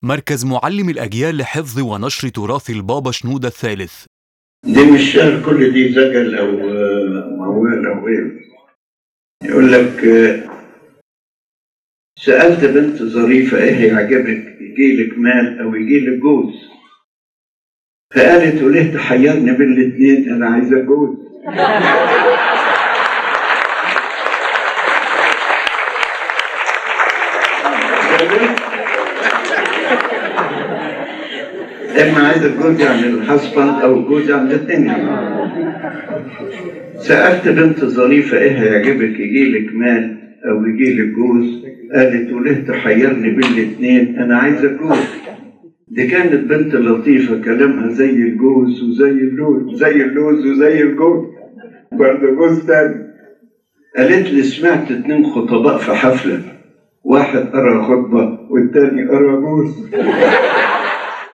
مركز معلم الأجيال لحفظ ونشر تراث البابا شنودة الثالث دي مش شعر كل دي زجل او آه، موال او ايه يقول لك آه، سألت بنت ظريفة ايه يعجبك يجي لك مال او يجي لك جوز فقالت وليه تحيرني بين الاتنين انا عايزة جوز اما عايز الجوز يعني الحسبند او الجوز يعني الاثنين سألت بنت ظريفة ايه هيعجبك يجيلك مال او يجيلك جوز قالت وليه تحيرني بين الاتنين انا عايزة جوز دي كانت بنت لطيفة كلامها زي الجوز وزي اللوز زي اللوز وزي الجوز برضه جوز تاني قالت لي سمعت اتنين خطباء في حفلة واحد قرا خطبة والتاني قرا جوز